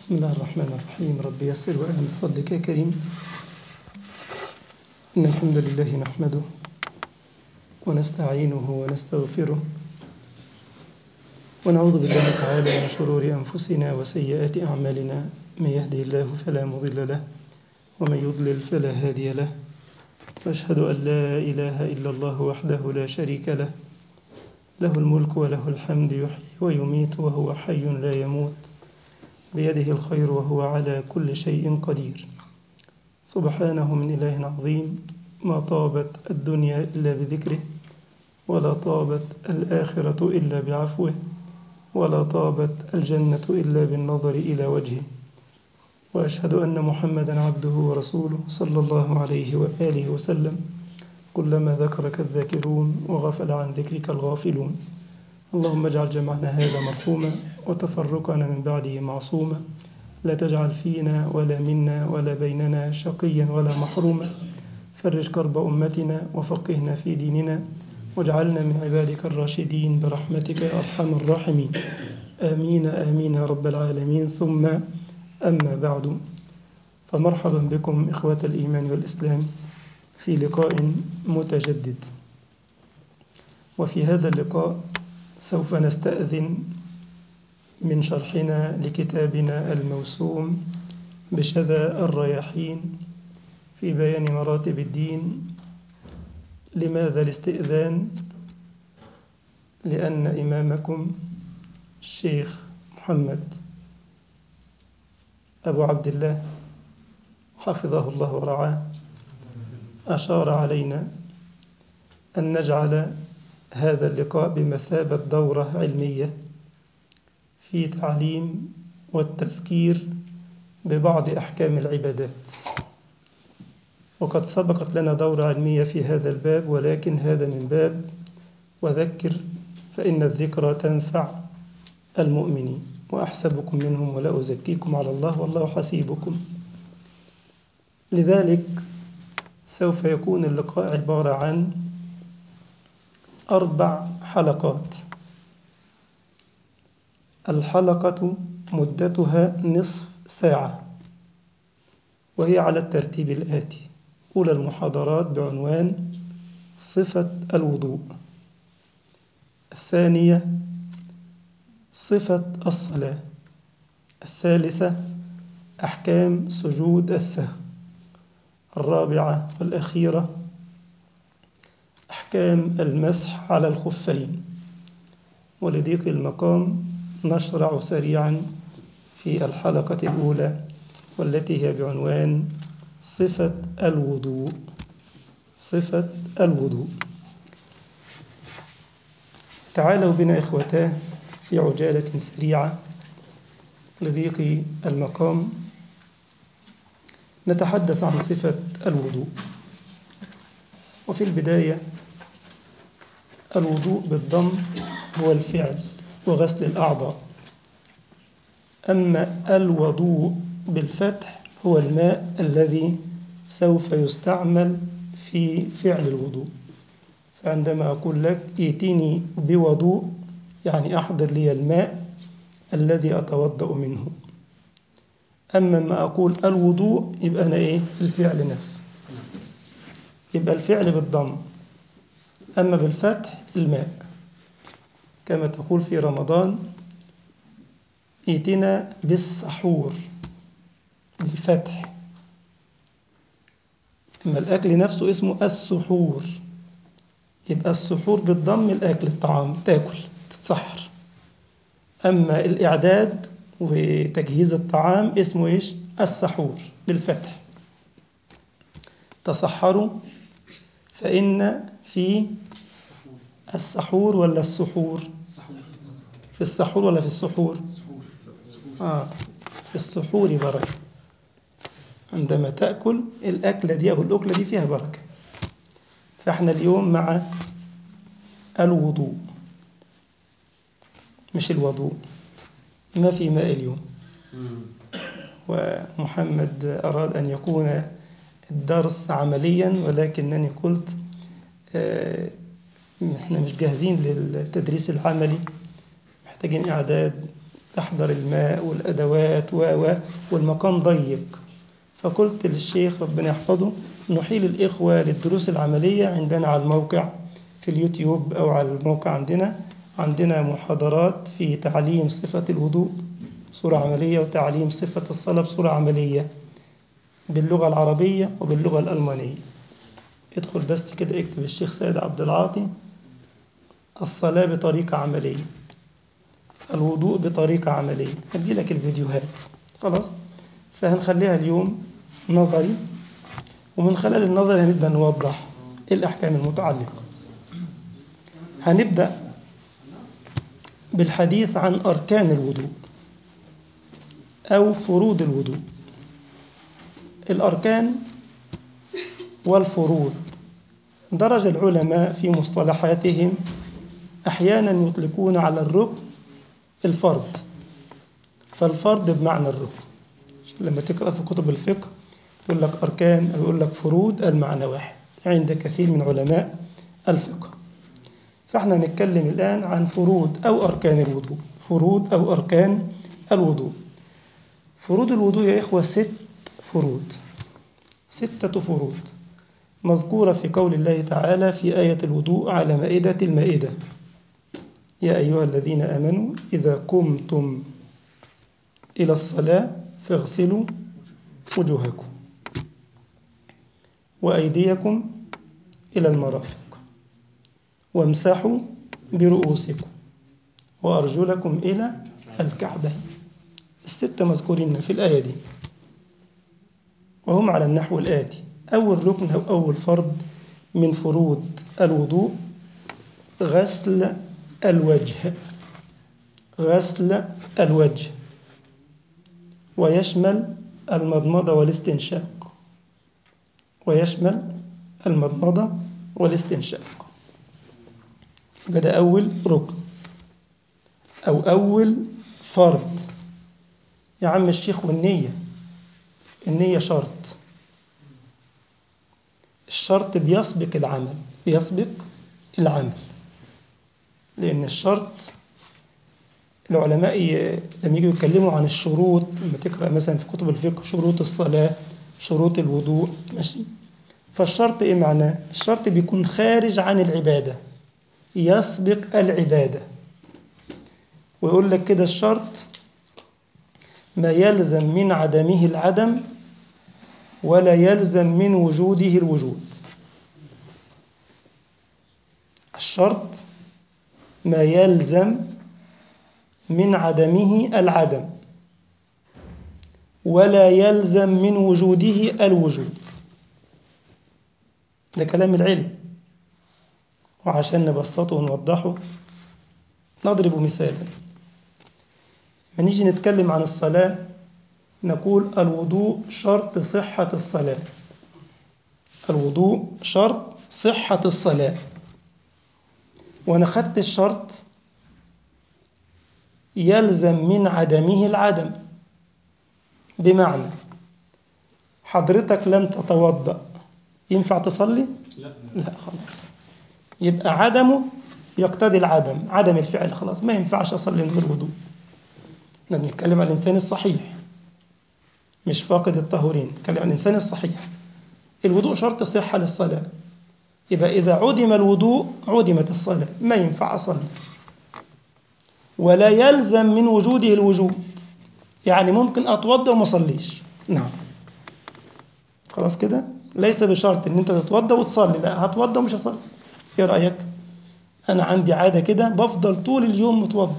بسم الله الرحمن الرحيم رب يسر وأعن بفضلك يا كريم إن الحمد لله نحمده ونستعينه ونستغفره ونعوذ بالله تعالى من شرور أنفسنا وسيئات أعمالنا من يهده الله فلا مضل له ومن يضلل فلا هادي له وأشهد أن لا إله إلا الله وحده لا شريك له له الملك وله الحمد يحيي ويميت وهو حي لا يموت بيده الخير وهو على كل شيء قدير سبحانه من إله عظيم ما طابت الدنيا إلا بذكره ولا طابت الآخرة إلا بعفوه ولا طابت الجنة إلا بالنظر إلى وجهه وأشهد أن محمدا عبده ورسوله صلى الله عليه وآله وسلم كلما ذكرك الذاكرون وغفل عن ذكرك الغافلون اللهم اجعل جمعنا هذا مرحوما وتفرقنا من بعده معصوما لا تجعل فينا ولا منا ولا بيننا شقيا ولا محروما فرج كرب أمتنا وفقهنا في ديننا واجعلنا من عبادك الراشدين برحمتك يا أرحم الراحمين آمين آمين يا رب العالمين ثم أما بعد فمرحبا بكم إخوة الإيمان والإسلام في لقاء متجدد وفي هذا اللقاء سوف نستأذن من شرحنا لكتابنا الموسوم بشذا الرياحين في بيان مراتب الدين لماذا الاستئذان لأن إمامكم الشيخ محمد أبو عبد الله حفظه الله ورعاه أشار علينا أن نجعل هذا اللقاء بمثابة دورة علمية في تعليم والتذكير ببعض أحكام العبادات وقد سبقت لنا دورة علمية في هذا الباب ولكن هذا من باب وذكر فإن الذكرى تنفع المؤمنين وأحسبكم منهم ولا أزكيكم على الله والله حسيبكم لذلك سوف يكون اللقاء عبارة عن أربع حلقات الحلقة مدتها نصف ساعة وهي على الترتيب الآتي أولى المحاضرات بعنوان صفة الوضوء الثانية صفة الصلاة الثالثة أحكام سجود السهو الرابعة والأخيرة أحكام المسح على الخفين ولضيق المقام نشرع سريعا في الحلقة الأولى والتي هي بعنوان صفة الوضوء صفة الوضوء تعالوا بنا إخوتاه في عجالة سريعة لضيق المقام نتحدث عن صفة الوضوء وفي البداية الوضوء بالضم هو الفعل وغسل الأعضاء أما الوضوء بالفتح هو الماء الذي سوف يستعمل في فعل الوضوء فعندما أقول لك ائتني بوضوء يعني أحضر لي الماء الذي أتوضأ منه أما ما أقول الوضوء يبقى أنا إيه الفعل نفسه يبقى الفعل بالضم أما بالفتح الماء كما تقول في رمضان ائتنا بالسحور بالفتح أما الأكل نفسه اسمه السحور يبقى السحور بالضم الأكل الطعام تاكل تتسحر أما الإعداد وتجهيز الطعام اسمه إيش السحور بالفتح تصحروا فإن في السحور ولا السحور في السحور ولا في السحور آه في السحور بركة عندما تأكل الأكلة دي أو الأكلة دي فيها بركة فإحنا اليوم مع الوضوء مش الوضوء ما في ماء اليوم ومحمد أراد أن يكون الدرس عمليا ولكنني قلت آه احنا مش جاهزين للتدريس العملي محتاجين إعداد تحضر الماء والأدوات و و والمكان ضيق فقلت للشيخ ربنا يحفظه نحيل الإخوة للدروس العملية عندنا على الموقع في اليوتيوب أو على الموقع عندنا عندنا محاضرات في تعليم صفة الوضوء صورة عملية وتعليم صفة الصلاة بصورة عملية باللغة العربية وباللغة الألمانية ادخل بس كده اكتب الشيخ سيد عبد العاطي الصلاة بطريقة عملية الوضوء بطريقة عملية هدي لك الفيديوهات خلاص فهنخليها اليوم نظري ومن خلال النظر هنبدأ نوضح الأحكام المتعلقة هنبدأ بالحديث عن أركان الوضوء أو فروض الوضوء الأركان والفروض درج العلماء في مصطلحاتهم أحيانا يطلقون على الركن الفرض فالفرض بمعنى الركن لما تقرأ في كتب الفقه يقول لك أركان أو يقول لك فروض المعنى واحد عند كثير من علماء الفقه فاحنا نتكلم الآن عن فروض أو أركان الوضوء فروض أو أركان الوضوء فروض الوضوء يا إخوة ست فروض ستة فروض مذكورة في قول الله تعالى في آية الوضوء على مائدة المائدة يا أيها الذين آمنوا إذا قمتم إلى الصلاة فاغسلوا وجوهكم وأيديكم إلى المرافق وامسحوا برؤوسكم وأرجلكم إلى الكعبين الستة مذكورين في الآية دي وهم على النحو الآتي أول ركن أو أول فرض من فروض الوضوء غسل الوجه غسل الوجه ويشمل المضمضة والاستنشاق ويشمل المضمضة والاستنشاق ده أول ركن أو أول فرض يا عم الشيخ والنية النية شرط الشرط بيسبق العمل بيسبق العمل لأن الشرط العلماء لما يجوا يتكلموا عن الشروط لما تقرأ مثلا في كتب الفقه شروط الصلاة شروط الوضوء ماشي فالشرط إيه معناه؟ الشرط بيكون خارج عن العبادة يسبق العبادة ويقول لك كده الشرط ما يلزم من عدمه العدم ولا يلزم من وجوده الوجود الشرط ما يلزم من عدمه العدم ولا يلزم من وجوده الوجود ده كلام العلم وعشان نبسطه ونوضحه نضرب مثالا لما نيجي نتكلم عن الصلاة نقول الوضوء شرط صحة الصلاة الوضوء شرط صحة الصلاة وأنا خدت الشرط يلزم من عدمه العدم بمعنى حضرتك لم تتوضأ ينفع تصلي؟ لا لا خلاص يبقى عدمه يقتضي العدم عدم الفعل خلاص ما ينفعش أصلي من غير وضوء احنا بنتكلم عن الإنسان الصحيح مش فاقد الطهورين نتكلم عن الإنسان الصحيح الوضوء شرط صحة للصلاة يبقى إذا عدم الوضوء عدمت الصلاة ما ينفع أصلي ولا يلزم من وجوده الوجود يعني ممكن أتوضأ وما أصليش نعم خلاص كده ليس بشرط ان انت تتوضا وتصلي لا هتوضا ومش هصلي ايه رايك انا عندي عاده كده بفضل طول اليوم متوضي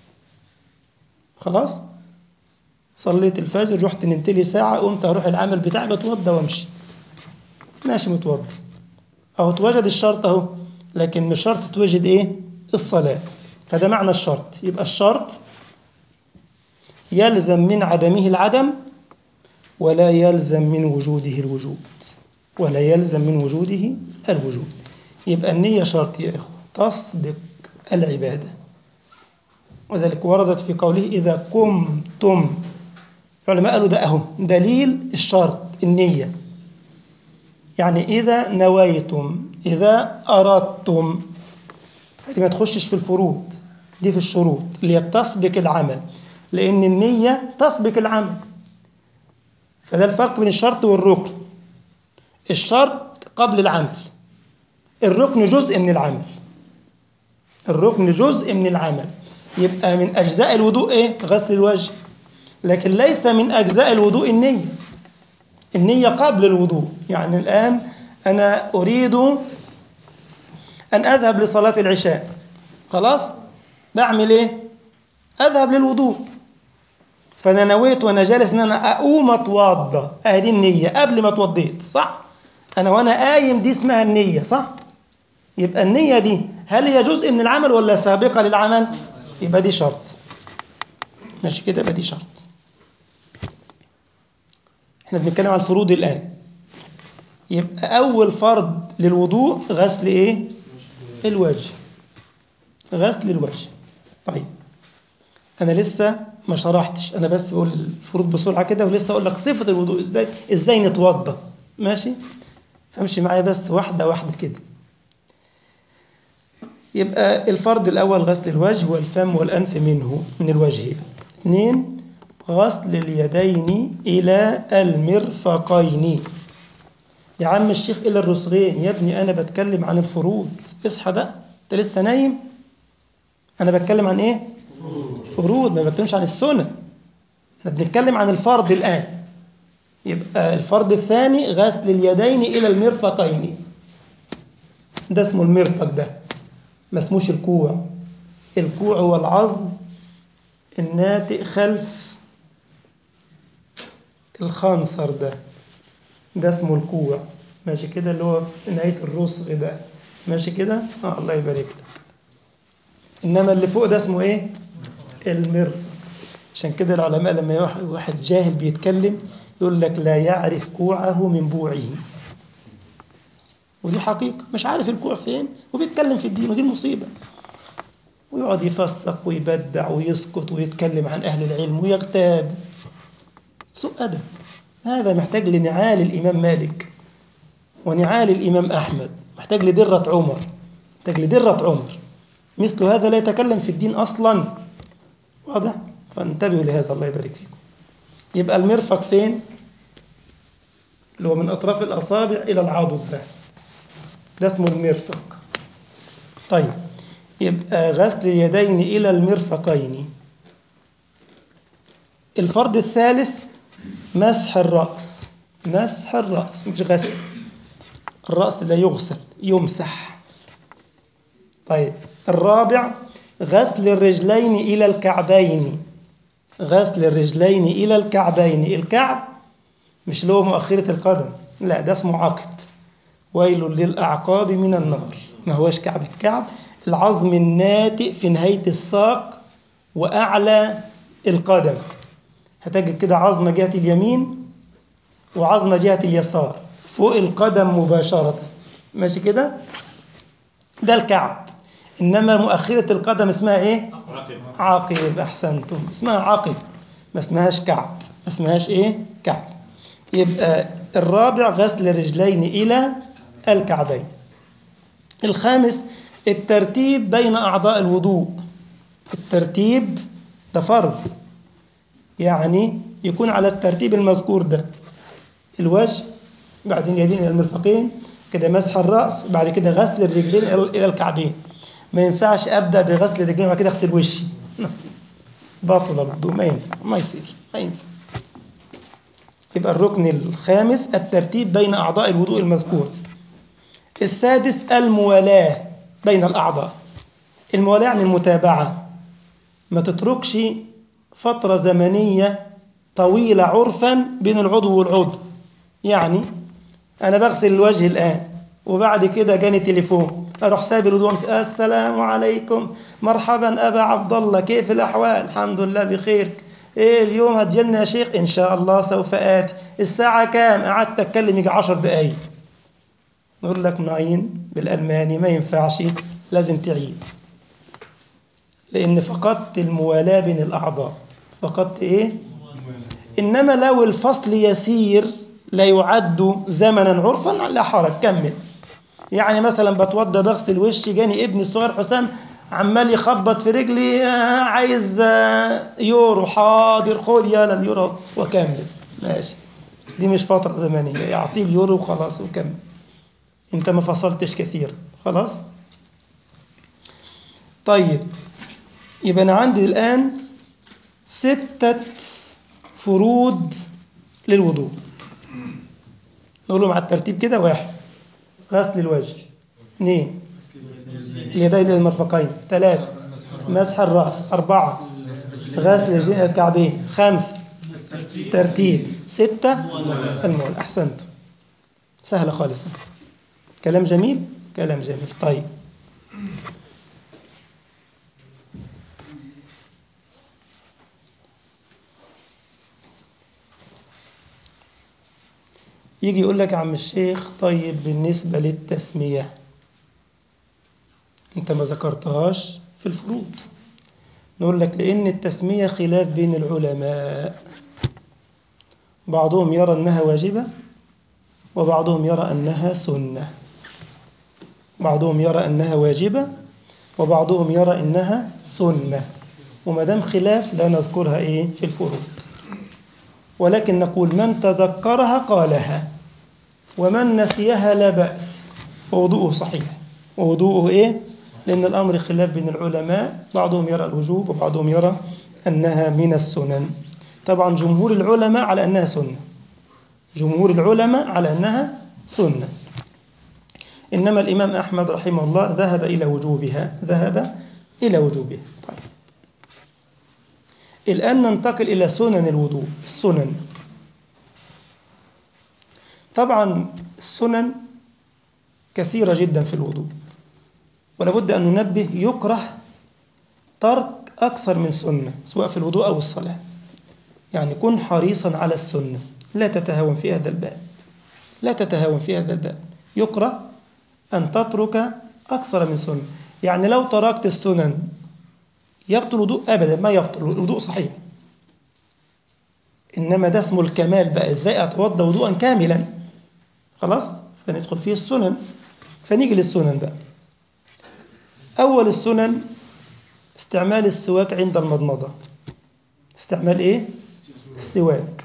خلاص صليت الفجر رحت نمت لي ساعه قمت اروح العمل بتاعي بتوضى وامشي ماشي متوضي اهو اتوجد الشرط اهو لكن مش شرط توجد ايه الصلاه فده معنى الشرط يبقى الشرط يلزم من عدمه العدم ولا يلزم من وجوده الوجود ولا يلزم من وجوده الوجود يبقى النية شرط يا إخوة تسبق العبادة وذلك وردت في قوله إذا قمتم العلماء قالوا ده أهو دليل الشرط النية يعني إذا نويتم إذا أردتم دي ما تخشش في الفروض دي في الشروط اللي هي تسبق العمل لأن النية تسبق العمل فده الفرق بين الشرط والركن الشرط قبل العمل الركن جزء من العمل الركن جزء من العمل يبقى من أجزاء الوضوء إيه؟ غسل الوجه لكن ليس من أجزاء الوضوء النية النية قبل الوضوء يعني الآن أنا أريد أن أذهب لصلاة العشاء خلاص بعمل إيه أذهب للوضوء فأنا نويت وأنا جالس إن أنا أقوم أتوضى أهدي النية قبل ما اتوضيت صح أنا وأنا قايم دي اسمها النية صح يبقى النية دي هل هي جزء من العمل ولا سابقة للعمل يبقى دي شرط ماشي كده يبقى دي شرط احنا بنتكلم عن الفروض الآن يبقى أول فرض للوضوء غسل إيه؟ الوجه غسل الوجه طيب أنا لسه ما شرحتش أنا بس بقول الفروض بسرعة كده ولسه أقول لك صفة الوضوء إزاي إزاي نتوضى ماشي فامشي معايا بس واحدة واحدة كده يبقى الفرض الأول غسل الوجه والفم والأنف منه من الوجه اثنين غسل اليدين إلى المرفقين يا عم الشيخ إلى الرسغين يا ابني أنا بتكلم عن الفروض اصحى بقى أنت لسه نايم أنا بتكلم عن إيه؟ الفروض ما بتكلمش عن السنة احنا بنتكلم عن الفرض الآن يبقى الفرض الثاني غسل اليدين إلى المرفقين ده اسمه المرفق ده ما اسموش الكوع الكوع هو العظم الناتئ خلف الخنصر ده ده اسمه الكوع ماشي كده اللي هو في نهاية الرسغ ده ماشي كده آه الله يبارك لك إنما اللي فوق ده اسمه إيه المرفق عشان كده العلماء لما واحد جاهل بيتكلم يقول لك لا يعرف كوعه من بوعه ودي حقيقة مش عارف الكوع فين وبيتكلم في الدين ودي المصيبة ويقعد يفسق ويبدع ويسكت ويتكلم عن أهل العلم ويغتاب سوء أدب هذا محتاج لنعال الإمام مالك ونعال الإمام أحمد محتاج لدرة عمر محتاج لدرة عمر مثل هذا لا يتكلم في الدين أصلا واضح فانتبهوا لهذا الله يبارك فيكم يبقى المرفق فين اللي هو من أطراف الأصابع إلى العضد ده ده اسمه المرفق طيب يبقى غسل اليدين إلى المرفقين الفرض الثالث مسح الرأس مسح الرأس مش غسل الرأس لا يغسل يمسح طيب الرابع غسل الرجلين إلى الكعبين غسل الرجلين إلى الكعبين الكعب مش له مؤخرة القدم لا ده اسمه عقب ويل للأعقاب من النار ما هوش كعب الكعب العظم الناتئ في نهاية الساق وأعلى القدم هتجد كده عظمة جهة اليمين وعظمة جهة اليسار فوق القدم مباشرة ماشي كده ده الكعب إنما مؤخرة القدم اسمها إيه عاقب أحسنتم اسمها عاقب ما اسمهاش كعب ما اسمهاش إيه كعب يبقى الرابع غسل الرجلين إلى الكعبين الخامس الترتيب بين أعضاء الوضوء الترتيب ده فرض يعني يكون على الترتيب المذكور ده الوجه بعدين اليدين إلى المرفقين كده مسح الرأس بعد كده غسل الرجلين إلى الكعبين ما ينفعش أبدأ بغسل الرجلين وبعد كده أغسل وشي باطل الوضوء ما ينفع ما يصير ما ينفع يبقى الركن الخامس الترتيب بين أعضاء الوضوء المذكور السادس الموالاة بين الأعضاء الموالاة يعني المتابعة ما تتركش فترة زمنية طويلة عرفا بين العضو والعضو يعني أنا بغسل الوجه الآن وبعد كده جاني تليفون أروح ساب الوضوء السلام عليكم مرحبا أبا عبد الله كيف الأحوال الحمد لله بخير إيه اليوم هتجلنا يا شيخ إن شاء الله سوف آتي الساعة كام قعدت أتكلم يجي عشر دقايق نقول لك ناين بالألماني ما ينفعش لازم تعيد لأن فقدت الموالاة بين الأعضاء فقدت إيه إنما لو الفصل يسير لا يعد زمنا عرفا لا حرج كمل يعني مثلا بتوضى بغسل وشي جاني ابني الصغير حسام عمال يخبط في رجلي آه، عايز آه، يورو حاضر خد يلا اليورو وكمل ماشي دي مش فترة زمنية يعطيه اليورو وخلاص وكمل انت ما فصلتش كثير خلاص طيب يبقى انا عندي الان ستة فروض للوضوء نقول مع الترتيب كده واحد غسل الوجه اثنين اليدين للمرفقين ثلاثة مسح الرأس أربعة غسل الج- الكعبين خمسة ترتيب ستة المول أحسنت سهلة خالصة كلام جميل كلام جميل طيب يجي يقول لك يا عم الشيخ طيب بالنسبة للتسمية انت ما ذكرتهاش في الفروض نقول لك لأن التسمية خلاف بين العلماء بعضهم يرى أنها واجبة وبعضهم يرى أنها سنة بعضهم يرى أنها واجبة وبعضهم يرى أنها سنة وما دام خلاف لا نذكرها إيه في الفروض ولكن نقول من تذكرها قالها ومن نسيها لا بأس ووضوءه صحيح ووضوءه إيه؟ لأن الأمر خلاف بين العلماء بعضهم يرى الوجوب وبعضهم يرى أنها من السنن طبعا جمهور العلماء على أنها سنة جمهور العلماء على أنها سنة إنما الإمام أحمد رحمه الله ذهب إلى وجوبها ذهب إلى وجوبها طيب الآن ننتقل إلى سنن الوضوء السنن طبعا السنن كثيرة جدا في الوضوء ولابد أن ننبه يكره ترك أكثر من سنة سواء في الوضوء أو الصلاة يعني كن حريصا على السنة لا تتهاون في هذا الباب لا تتهاون في هذا الباب يكره أن تترك أكثر من سنة يعني لو تركت السنن يبطل الوضوء أبدا ما يبطل الوضوء صحيح إنما ده اسمه الكمال بقى إزاي أتوضى وضوءا كاملا خلاص فندخل فيه السنن فنيجي للسنن بقى أول السنن استعمال السواك عند المضمضة استعمال إيه؟ السواك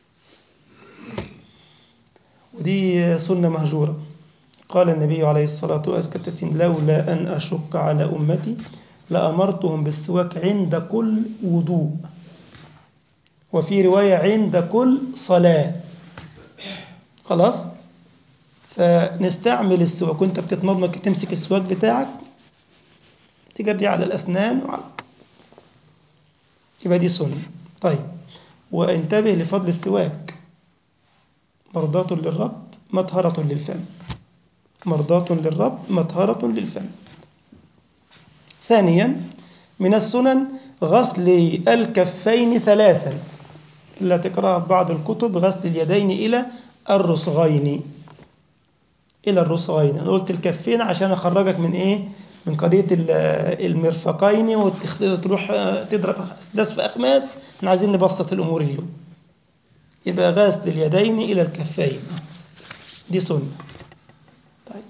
ودي سنة مهجورة قال النبي عليه الصلاة والسلام لولا أن أشق على أمتي لأمرتهم بالسواك عند كل وضوء وفي رواية عند كل صلاة خلاص فنستعمل السواك وانت بتتمضمض تمسك السواك بتاعك تجري على الأسنان وعلى يبقى دي سنة طيب وانتبه لفضل السواك مرضاة للرب مطهرة للفم مرضاة للرب مطهرة للفم ثانيا من السنن غسل الكفين ثلاثا إلا تقرأها في بعض الكتب غسل اليدين إلى الرسغين إلى الرسغين أنا قلت الكفين عشان أخرجك من إيه من قضية المرفقين وتروح تضرب أسداس في أخماس احنا عايزين نبسط الأمور اليوم يبقى غسل اليدين إلى الكفين دي سنة طيب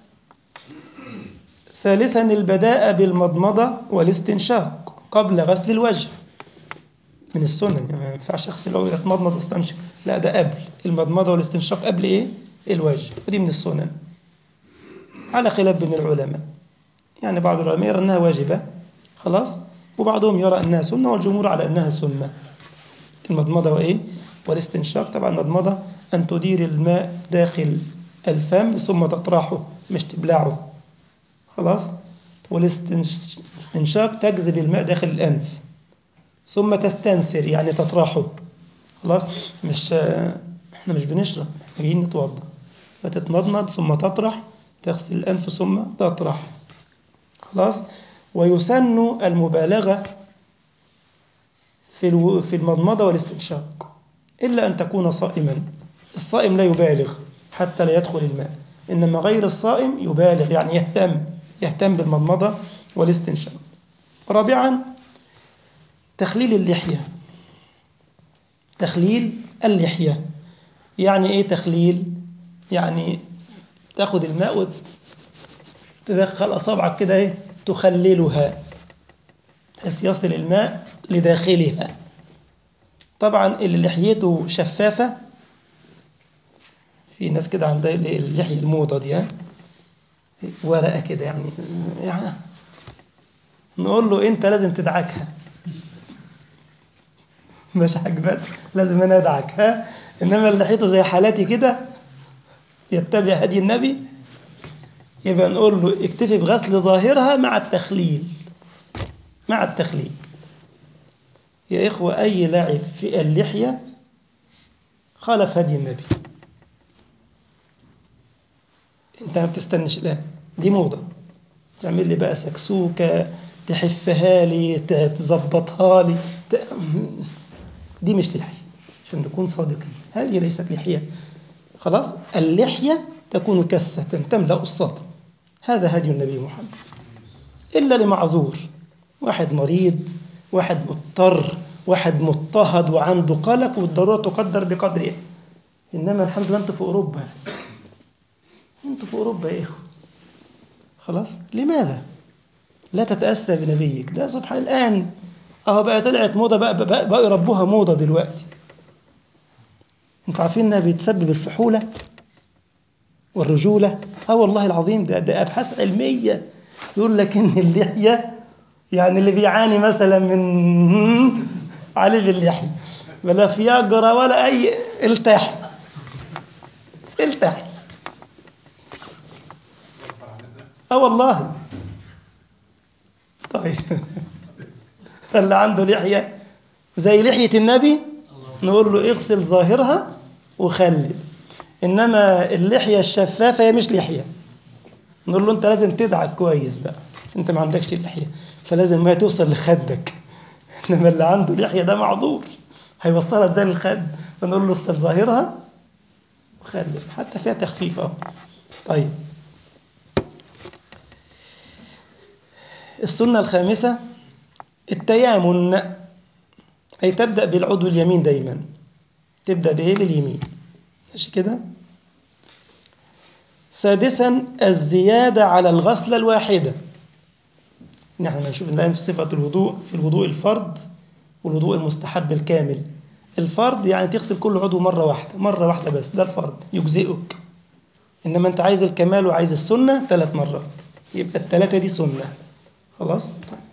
ثالثا البداء بالمضمضة والاستنشاق قبل غسل الوجه من السنن يعني ما ينفعش اغسل الوجه اتمضمض واستنشق لا ده قبل المضمضة والاستنشاق قبل ايه الوجه ودي من السنن على خلاف بين العلماء يعني بعض العلماء يرى انها واجبة خلاص وبعضهم يرى انها سنة والجمهور على انها سنة المضمضة وايه والاستنشاق طبعا المضمضة ان تدير الماء داخل الفم ثم تطرحه مش تبلعه خلاص والاستنشاق تجذب الماء داخل الأنف ثم تستنثر يعني تطرحه خلاص مش احنا مش بنشرب احنا جايين نتوضا فتتمضمض ثم تطرح تغسل الأنف ثم تطرح خلاص ويسن المبالغة في في المضمضة والاستنشاق إلا أن تكون صائما الصائم لا يبالغ حتى لا يدخل الماء إنما غير الصائم يبالغ يعني يهتم يهتم بالمضمضة والاستنشاق رابعا تخليل اللحية تخليل اللحية يعني ايه تخليل يعني تاخد الماء وتدخل اصابعك كده ايه تخللها بحيث يصل الماء لداخلها طبعا اللي لحيته شفافة في ناس كده عندها اللحية الموضة دي ها؟ ورقة كده يعني يعني نقول له انت لازم تدعكها مش عاجبك لازم انا ادعك ها انما اللي لحيته زي حالاتي كده يتبع هدي النبي يبقى نقول له اكتفي بغسل ظاهرها مع التخليل مع التخليل يا إخوة أي لعب في اللحية خالف هدي النبي انت ما بتستنش لا دي موضة تعمل لي بقى سكسوكة تحفها لي تظبطها لي ت... دي مش لحية عشان نكون صادقين هذه ليست لحية خلاص اللحية تكون كثة تملأ الصدر هذا هدي النبي محمد إلا لمعذور واحد مريض واحد مضطر واحد مضطهد وعنده قلق والضرورة تقدر بقدرها إنما الحمد لله أنتوا في أوروبا أنتوا في أوروبا يا إخوة خلاص لماذا لا تتأسى بنبيك ده سبحان الآن أهو بقى طلعت موضة بقى, بقى, بقى يربوها موضة دلوقتي انتوا عارفين انها بتسبب الفحولة والرجولة اه والله العظيم ده, ده أبحاث علمية يقول لك إن اللحية يعني اللي بيعاني مثلا من عليه باللحية ولا فياجرا ولا أي التاح التاح اه والله طيب فاللي عنده لحية زي لحية النبي نقول له اغسل ظاهرها وخلل إنما اللحية الشفافة هي مش لحية نقول له أنت لازم تدعك كويس بقى أنت ما عندكش لحية فلازم ما توصل لخدك إنما اللي عنده لحية ده معذور هيوصلها ازاي للخد فنقول له اغسل ظاهرها وخلل حتى فيها تخفيف أهو طيب السنة الخامسة التيامن أي تبدأ بالعضو اليمين دايما تبدأ بإيه باليمين ماشي كده سادسا الزيادة على الغسلة الواحدة نحن نشوف الآن في صفة الوضوء في الوضوء الفرد والوضوء المستحب الكامل الفرد يعني تغسل كل عضو مرة واحدة مرة واحدة بس ده الفرد يجزئك إنما أنت عايز الكمال وعايز السنة ثلاث مرات يبقى الثلاثة دي سنة خلاص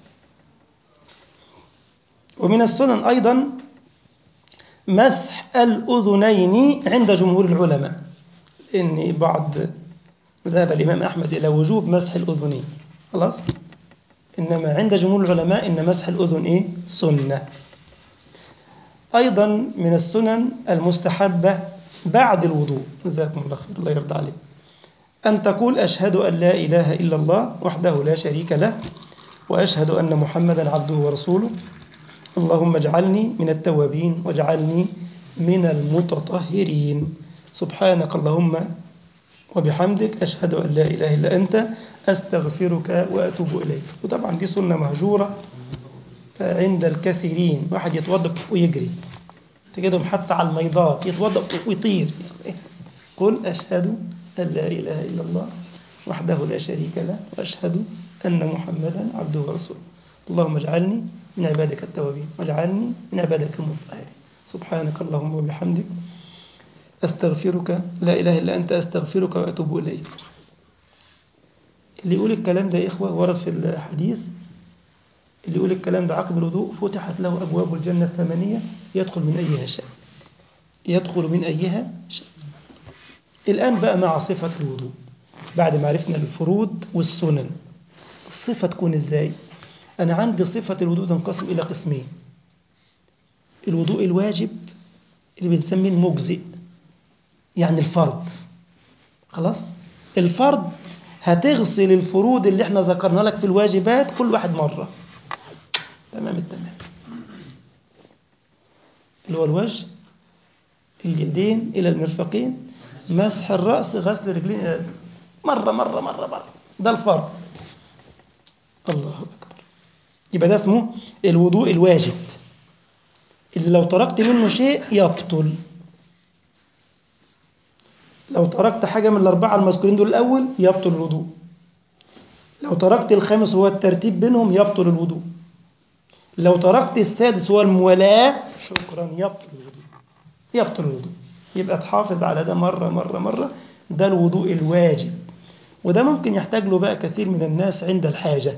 ومن السنن أيضا مسح الأذنين عند جمهور العلماء إن بعض ذهب الإمام أحمد إلى وجوب مسح الأذنين خلاص إنما عند جمهور العلماء إن مسح الأذن إيه سنة أيضا من السنن المستحبة بعد الوضوء جزاكم الله خير الله يرضى عليك أن تقول أشهد أن لا إله إلا الله وحده لا شريك له وأشهد أن محمدا عبده ورسوله اللهم اجعلني من التوابين واجعلني من المتطهرين سبحانك اللهم وبحمدك أشهد أن لا إله إلا أنت أستغفرك وأتوب إليك وطبعا دي سنة مهجورة عند الكثيرين واحد يتوضأ ويجري تجدهم حتى على الميضات يتوضأ ويطير قل أشهد أن لا إله إلا الله وحده لا شريك له وأشهد أن محمدا عبده ورسوله اللهم اجعلني من عبادك التوابين واجعلني من عبادك المطهرين سبحانك اللهم وبحمدك أستغفرك لا إله إلا أنت أستغفرك وأتوب إليك اللي يقول الكلام ده يا إخوة ورد في الحديث اللي يقول الكلام ده عقب الوضوء فتحت له أبواب الجنة الثمانية يدخل من أيها شاء يدخل من أيها شاء الآن بقى مع صفة الوضوء بعد ما عرفنا الفروض والسنن الصفة تكون إزاي أنا عندي صفة الوضوء تنقسم إلى قسمين الوضوء الواجب اللي بنسميه المجزئ يعني الفرض خلاص الفرض هتغسل الفروض اللي احنا ذكرنا لك في الواجبات كل واحد مرة تمام التمام اللي هو الوجه اليدين إلى المرفقين مسح الرأس غسل الرجلين إلى مرة مرة مرة مرة ده الفرض الله أكبر يبقى ده اسمه الوضوء الواجب اللي لو تركت منه شيء يبطل لو تركت حاجة من الأربعة المذكورين دول الأول يبطل الوضوء لو تركت الخامس هو الترتيب بينهم يبطل الوضوء لو تركت السادس هو الموالاة شكرا يبطل الوضوء يبطل الوضوء يبقى تحافظ على ده مرة مرة مرة ده الوضوء الواجب وده ممكن يحتاج له بقى كثير من الناس عند الحاجة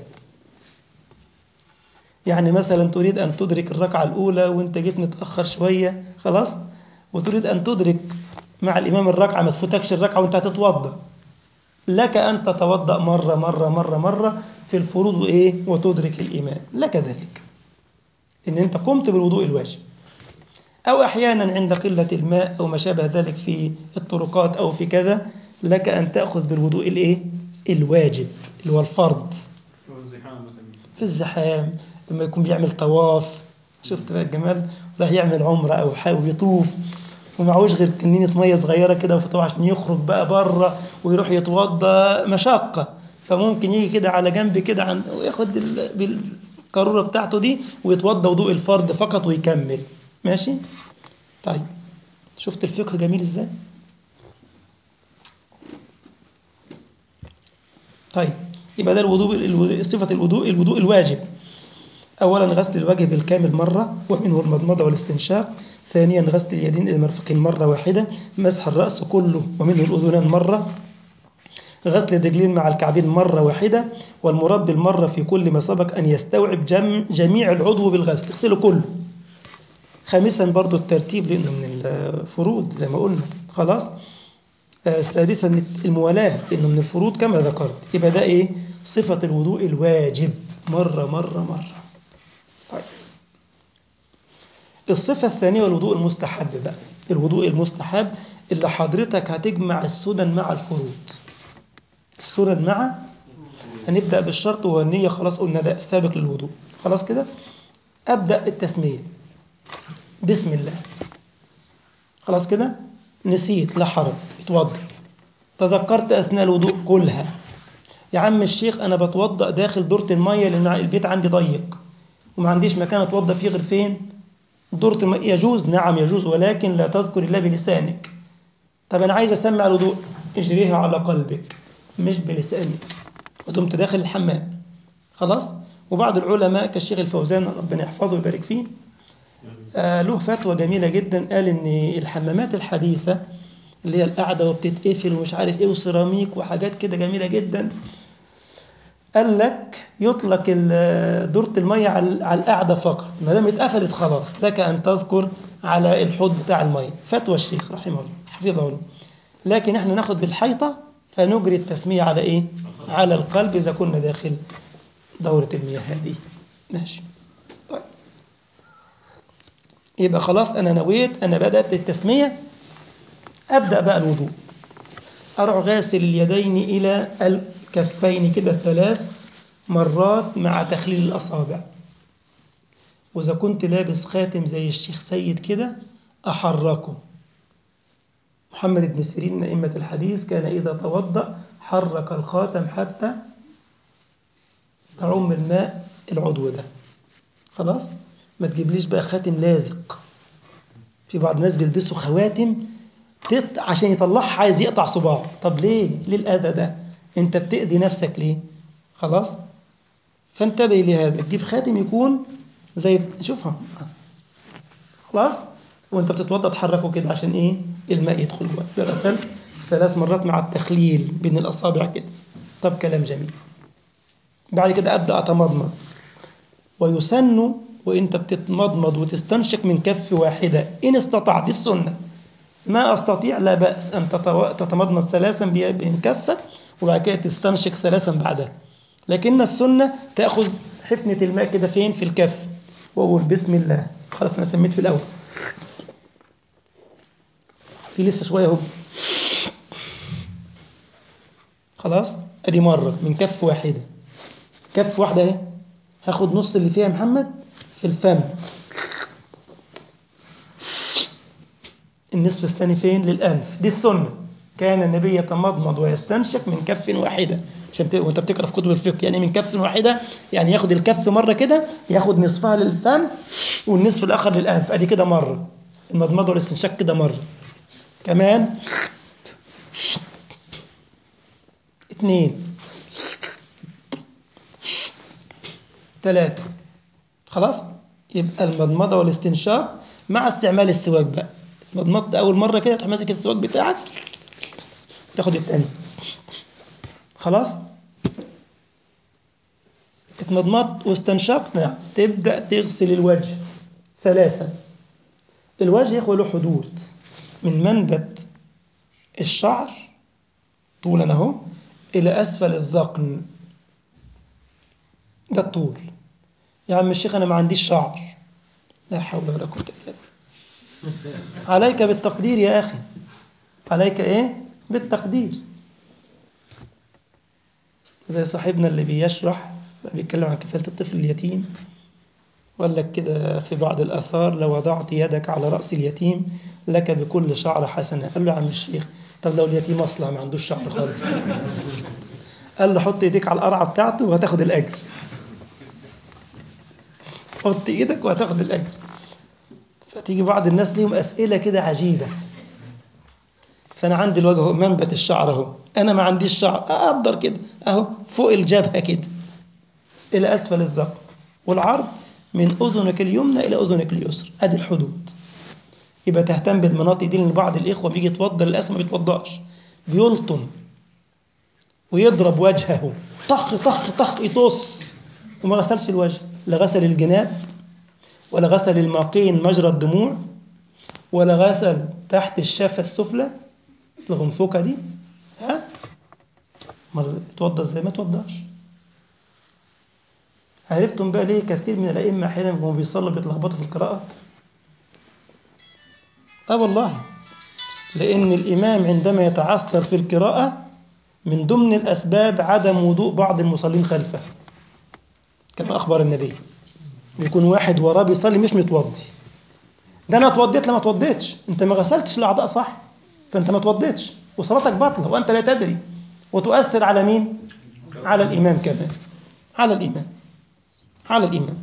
يعني مثلا تريد أن تدرك الركعة الأولى وانت جيت متأخر شوية خلاص وتريد أن تدرك مع الإمام الركعة ما تفوتكش الركعة وانت هتتوضأ لك أن تتوضأ مرة مرة مرة مرة في الفروض وإيه وتدرك الإمام لك ذلك إن أنت قمت بالوضوء الواجب أو أحيانا عند قلة الماء أو ما شابه ذلك في الطرقات أو في كذا لك أن تأخذ بالوضوء الإيه الواجب اللي هو الفرض في الزحام لما يكون بيعمل طواف شفت بقى الجمال راح يعمل عمرة أو حاول يطوف ومعهوش غير كنينة مية صغيرة كده وفتوى عشان يخرج بقى بره ويروح يتوضى مشقة فممكن يجي كده على جنب كده عن وياخد بالقارورة بتاعته دي ويتوضى وضوء الفرد فقط ويكمل ماشي طيب شفت الفقه جميل ازاي طيب يبقى ده الوضوء صفة الوضوء الوضوء الواجب أولا غسل الوجه بالكامل مرة ومنه المضمضة والاستنشاق ثانيا غسل اليدين إلى المرفقين مرة واحدة مسح الرأس كله ومنه الأذنان مرة غسل الرجلين مع الكعبين مرة واحدة والمراد بالمرة في كل ما سبق أن يستوعب جم جميع العضو بالغسل اغسله كله خامسا برضو الترتيب لأنه من الفروض زي ما قلنا خلاص آه سادسا الموالاة لأنه من الفروض كما ذكرت يبقى ده إيه صفة الوضوء الواجب مرة مرة مرة طيب الصفة الثانية والوضوء المستحب بقى الوضوء المستحب اللي حضرتك هتجمع السنن مع الفروض السنن مع هنبدأ بالشرط وهو النية خلاص قلنا ده سابق للوضوء خلاص كده أبدأ التسمية بسم الله خلاص كده نسيت لا حرج اتوضى تذكرت أثناء الوضوء كلها يا عم الشيخ أنا بتوضأ داخل دورة المية لأن البيت عندي ضيق وما عنديش مكان أتوضأ فيه غير فين دورة المية يجوز نعم يجوز ولكن لا تذكر الله بلسانك طب أنا عايز أسمع الوضوء اجريها على قلبك مش بلسانك وتقوم داخل الحمام خلاص وبعض العلماء كالشيخ الفوزان ربنا يحفظه ويبارك فيه آه له فتوى جميلة جدا قال إن الحمامات الحديثة اللي هي القاعدة وبتتقفل ومش عارف إيه وسيراميك وحاجات كده جميلة جدا قال لك يطلق دورة المية على القاعدة فقط ما دام اتقفلت خلاص لك أن تذكر على الحوض بتاع المية فتوى الشيخ رحمه الله حفظه الله لكن احنا ناخد بالحيطة فنجري التسمية على إيه؟ على القلب إذا كنا داخل دورة المياه هذه ماشي طيب يبقى خلاص أنا نويت أنا بدأت التسمية أبدأ بقى الوضوء أروح غاسل اليدين إلى الكفين كده ثلاث مرات مع تخليل الأصابع وإذا كنت لابس خاتم زي الشيخ سيد كده أحركه محمد بن سيرين من أئمة الحديث كان إذا توضأ حرك الخاتم حتى تعم الماء العضو ده خلاص ما تجيبليش بقى خاتم لازق في بعض الناس بيلبسوا خواتم تت... عشان يطلعها عايز يقطع صباعه طب ليه ليه الأذى ده انت بتأذي نفسك ليه خلاص فانتبه لهذا تجيب خاتم يكون زي شوفها خلاص وانت بتتوضا تحركه كده عشان ايه الماء يدخل جوه غسل ثلاث مرات مع التخليل بين الاصابع كده طب كلام جميل بعد كده ابدا اتمضمض ويسن وانت بتتمضمض وتستنشق من كف واحده ان استطعت السنه ما استطيع لا باس ان تتمضمض ثلاثا بين كفك وبعد كده تستنشق ثلاثا بعدها لكن السنه تاخذ حفنه الماء كده فين في الكف واقول بسم الله خلاص انا سميت في الاول في لسه شويه اهو خلاص ادي مره من كف واحده كف واحده اهي هاخد نص اللي فيها محمد في الفم النصف الثاني فين للانف دي السنه كان النبي يتمضمض ويستنشق من كف واحده عشان ت... وانت بتقرا في كتب الفقه يعني من كف واحده يعني ياخد الكف مره كده ياخد نصفها للفم والنصف الاخر للانف ادي كده مره المضمضه والاستنشاق كده مره كمان اثنين ثلاثة خلاص يبقى المضمضة والاستنشاق مع استعمال السواك بقى مضمضت أول مرة كده تروح ماسك السواك بتاعك تاخد التاني خلاص اتمضمضت واستنشقت نعم تبدأ تغسل الوجه ثلاثة الوجه يا له حدود من منبت الشعر طولا اهو إلى أسفل الذقن ده الطول يا عم الشيخ أنا ما عنديش شعر لا حول ولا قوة إلا بالله عليك بالتقدير يا أخي عليك إيه؟ بالتقدير زي صاحبنا اللي بيشرح بيتكلم عن كفالة الطفل اليتيم وقال لك كده في بعض الآثار لو وضعت يدك على رأس اليتيم لك بكل شعر حسنة قال له يا عم الشيخ طب لو اليتيم أصلا ما عندوش شعر خالص قال له حط ايديك على القرعة بتاعته وهتاخد الأجر حط ايدك وهتاخد الأجر فتيجي بعض الناس ليهم أسئلة كده عجيبة فأنا عندي الوجه اهو منبت الشعر أهو أنا ما عنديش شعر أقدر كده أهو فوق الجبهة كده إلى أسفل الذقن والعرض من أذنك اليمنى إلى أذنك اليسرى أدي الحدود يبقى تهتم بالمناطق دي لأن بعض الإخوة بيجي يتوضى للأسف ما بيتوضاش بيلطم ويضرب وجهه طخ طخ طخ يطص وما غسلش الوجه لا غسل الجناب ولا غسل الماقين مجرى الدموع ولا غسل تحت الشفة السفلى الغنفوكة دي ها ما توضى ازاي ما توضاش عرفتم بقى ليه كثير من الأئمة أحيانا وهم بيصلوا بيتلخبطوا في القراءة اه والله لأن الإمام عندما يتعثر في القراءة من ضمن الأسباب عدم وضوء بعض المصلين خلفه كما أخبر النبي يكون واحد وراه بيصلي مش متوضي ده أنا اتوضيت لما اتوضيتش أنت ما غسلتش الأعضاء صح فأنت ما اتوضيتش وصلاتك باطلة وأنت لا تدري وتؤثر على مين؟ على الإمام كمان على الإمام على الإمام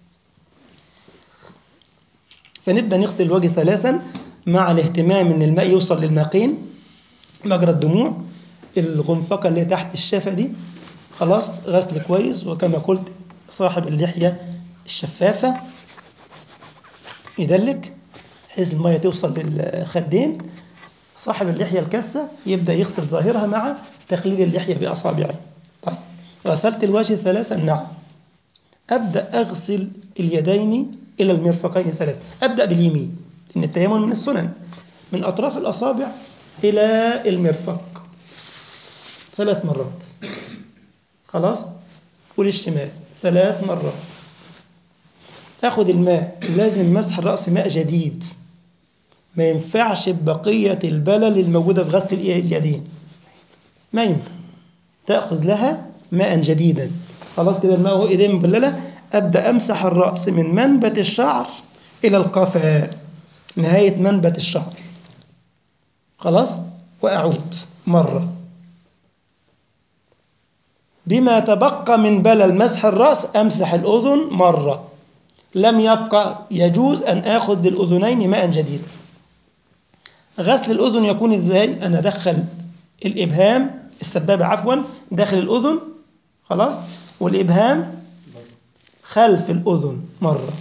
فنبدأ نغسل الوجه ثلاثا مع الاهتمام ان الماء يوصل للماقين مجرى الدموع الغنفقة اللي تحت الشفة دي خلاص غسل كويس وكما قلت صاحب اللحية الشفافة يدلك بحيث المية توصل للخدين صاحب اللحية الكثة يبدأ يغسل ظاهرها مع تخليل اللحية بأصابعه طيب غسلت الوجه ثلاثا نعم أبدأ أغسل اليدين إلى المرفقين ثلاثا أبدأ باليمين إن التيمم من السنن من أطراف الأصابع إلى المرفق ثلاث مرات خلاص وللشمال ثلاث مرات تاخد الماء لازم مسح الرأس ماء جديد ما ينفعش ببقية البلل الموجودة في غسل اليدين ما ينفع تأخذ لها ماء جديدا خلاص كده الماء هو ايدين مبللة أبدأ أمسح الرأس من منبت الشعر إلى القفاء نهاية منبت الشعر خلاص وأعود مرة بما تبقى من بلل مسح الرأس أمسح الأذن مرة لم يبقى يجوز أن آخذ للأذنين ماء جديدا غسل الأذن يكون إزاي أنا أدخل الإبهام السبابة عفوا داخل الأذن خلاص والإبهام خلف الأذن مرة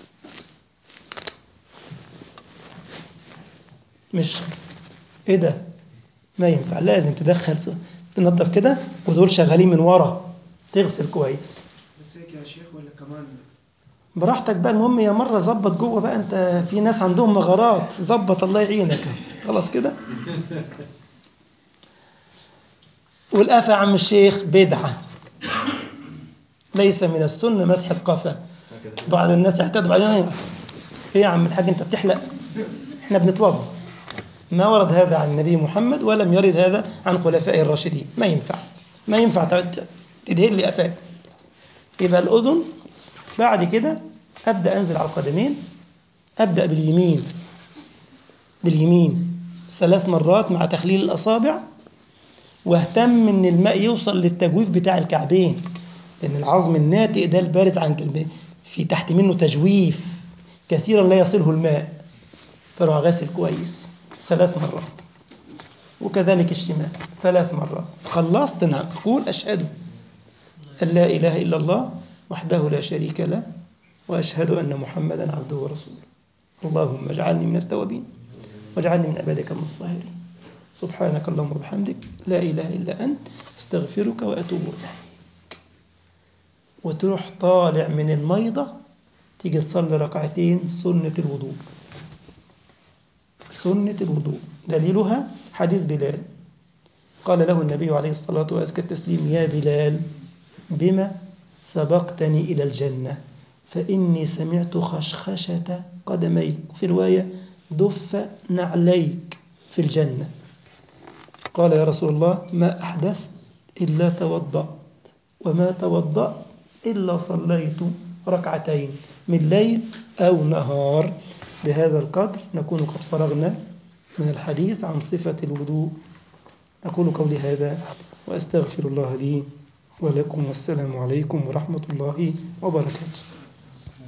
مش ايه ده ما ينفع لازم تدخل تنظف كده ودول شغالين من ورا تغسل كويس بس هيك يا شيخ ولا كمان براحتك بقى المهم يا مرة ظبط جوه بقى انت في ناس عندهم مغارات ظبط الله يعينك خلاص كده والقفا يا عم الشيخ بدعة ليس من السنة مسح القفا بعض الناس يعتادوا بعدين ايه يا عم الحاج انت بتحلق احنا بنتوضا ما ورد هذا عن النبي محمد ولم يرد هذا عن خلفائه الراشدين ما ينفع ما ينفع تدهن لي قفاك يبقى الأذن بعد كده أبدأ أنزل على القدمين أبدأ باليمين باليمين ثلاث مرات مع تخليل الأصابع واهتم ان الماء يوصل للتجويف بتاع الكعبين لأن العظم الناتئ ده البارز عن كلمين في تحت منه تجويف كثيرا لا يصله الماء فروح غاسل كويس ثلاث مرات وكذلك الشمال ثلاث مرات خلصت نعم أقول أشهد أن لا إله إلا الله وحده لا شريك له وأشهد أن محمدا عبده ورسوله اللهم اجعلني من التوابين واجعلني من عبادك المطهرين سبحانك اللهم وبحمدك لا إله إلا أنت استغفرك وأتوب إليك وتروح طالع من الميضة تيجي تصلي ركعتين سنة الوضوء سنة الوضوء دليلها حديث بلال قال له النبي عليه الصلاة وأزكى التسليم يا بلال بما سبقتني إلى الجنة فإني سمعت خشخشة قدميك في رواية دف نعليك في الجنة قال يا رسول الله ما أحدثت إلا توضأت وما توضأت إلا صليت ركعتين من ليل أو نهار بهذا القدر نكون قد فرغنا من الحديث عن صفة الوضوء أقول قولي هذا وأستغفر الله لي ولكم والسلام عليكم ورحمة الله وبركاته